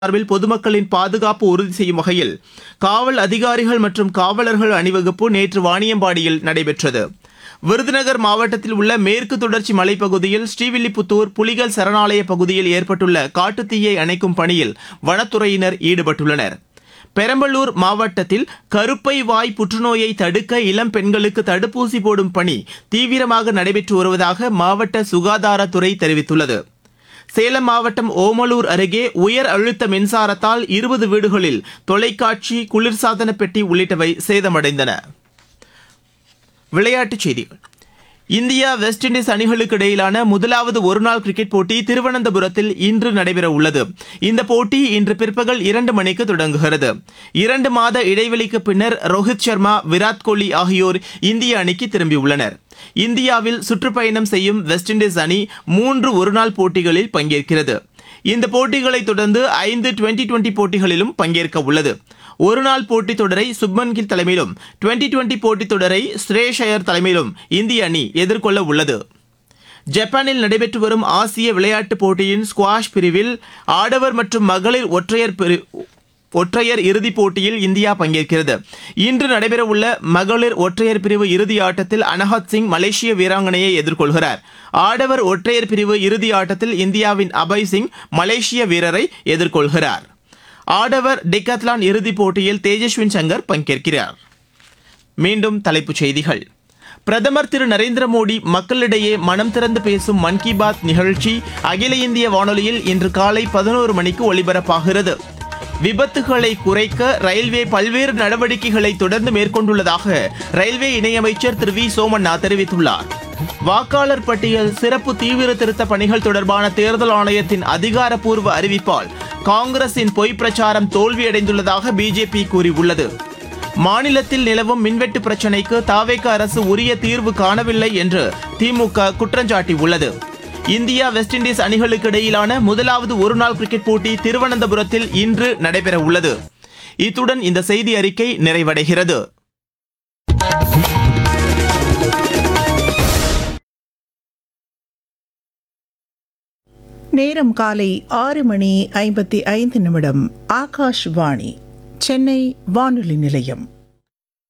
சார்பில் பொதுமக்களின் பாதுகாப்பு உறுதி செய்யும் வகையில் காவல் அதிகாரிகள் மற்றும் காவலர்கள் அணிவகுப்பு நேற்று வாணியம்பாடியில் நடைபெற்றது விருதுநகர் மாவட்டத்தில் உள்ள மேற்கு தொடர்ச்சி மலைப்பகுதியில் ஸ்ரீவில்லிபுத்தூர் புலிகள் சரணாலய பகுதியில் ஏற்பட்டுள்ள காட்டுத்தீயை அணைக்கும் பணியில் வனத்துறையினர் ஈடுபட்டுள்ளனர் பெரம்பலூர் மாவட்டத்தில் கருப்பை வாய் புற்றுநோயை தடுக்க இளம் பெண்களுக்கு தடுப்பூசி போடும் பணி தீவிரமாக நடைபெற்று வருவதாக மாவட்ட சுகாதாரத்துறை தெரிவித்துள்ளது சேலம் மாவட்டம் ஓமலூர் அருகே உயர் அழுத்த மின்சாரத்தால் இருபது வீடுகளில் தொலைக்காட்சி குளிர்சாதன பெட்டி உள்ளிட்டவை சேதமடைந்தன விளையாட்டுச் செய்திகள் இந்தியா வெஸ்ட் இண்டீஸ் அணிகளுக்கு இடையிலான முதலாவது ஒருநாள் கிரிக்கெட் போட்டி திருவனந்தபுரத்தில் இன்று நடைபெற உள்ளது இந்த போட்டி இன்று பிற்பகல் இரண்டு மணிக்கு தொடங்குகிறது இரண்டு மாத இடைவெளிக்கு பின்னர் ரோஹித் சர்மா விராட் கோலி ஆகியோர் இந்திய அணிக்கு திரும்பியுள்ளனர் இந்தியாவில் சுற்றுப்பயணம் செய்யும் வெஸ்ட் இண்டீஸ் அணி மூன்று ஒருநாள் போட்டிகளில் பங்கேற்கிறது இந்த போட்டிகளைத் தொடர்ந்து ஐந்து டுவெண்டி டுவெண்டி போட்டிகளிலும் பங்கேற்க உள்ளது ஒருநாள் போட்டித் தொடரை சுப்மன் கில் தலைமையிலும் டுவெண்டி டுவெண்டி போட்டித் தொடரை ஸ்ரேஷ் ஐயர் தலைமையிலும் இந்திய அணி எதிர்கொள்ள உள்ளது ஜப்பானில் நடைபெற்று வரும் ஆசிய விளையாட்டுப் போட்டியின் ஸ்குவாஷ் பிரிவில் ஆடவர் மற்றும் மகளிர் ஒற்றையர் பிரி ஒற்றையர் இறுதிப் போட்டியில் இந்தியா பங்கேற்கிறது இன்று நடைபெறவுள்ள மகளிர் ஒற்றையர் பிரிவு இறுதி ஆட்டத்தில் அனஹத் சிங் மலேசிய வீராங்கனையை எதிர்கொள்கிறார் ஆடவர் ஒற்றையர் பிரிவு இறுதி ஆட்டத்தில் இந்தியாவின் அபய் சிங் மலேசிய வீரரை எதிர்கொள்கிறார் ஆடவர் டிகத்லான் இறுதிப் போட்டியில் தேஜஸ்வின் சங்கர் பங்கேற்கிறார் மீண்டும் தலைப்புச் செய்திகள் பிரதமர் திரு நரேந்திர மோடி மக்களிடையே மனம் திறந்து பேசும் மன் கி பாத் நிகழ்ச்சி அகில இந்திய வானொலியில் இன்று காலை பதினோரு மணிக்கு ஒலிபரப்பாகிறது விபத்துகளை குறைக்க ரயில்வே பல்வேறு நடவடிக்கைகளை தொடர்ந்து மேற்கொண்டுள்ளதாக ரயில்வே இணையமைச்சர் திரு வி சோமண்ணா தெரிவித்துள்ளார் வாக்காளர் பட்டியல் சிறப்பு தீவிர திருத்த பணிகள் தொடர்பான தேர்தல் ஆணையத்தின் அதிகாரப்பூர்வ அறிவிப்பால் காங்கிரசின் பொய் பிரச்சாரம் தோல்வியடைந்துள்ளதாக பிஜேபி கூறியுள்ளது மாநிலத்தில் நிலவும் மின்வெட்டு பிரச்சினைக்கு தாவேக அரசு உரிய தீர்வு காணவில்லை என்று திமுக குற்றஞ்சாட்டியுள்ளது இந்தியா வெஸ்ட் இண்டீஸ் அணிகளுக்கு இடையிலான முதலாவது ஒருநாள் கிரிக்கெட் போட்டி திருவனந்தபுரத்தில் இன்று நடைபெற உள்ளது இத்துடன் இந்த செய்தி அறிக்கை நிறைவடைகிறது நேரம் காலை ஆறு மணி ஐம்பத்தி ஐந்து நிமிடம் ஆகாஷ்வாணி சென்னை வானொலி நிலையம்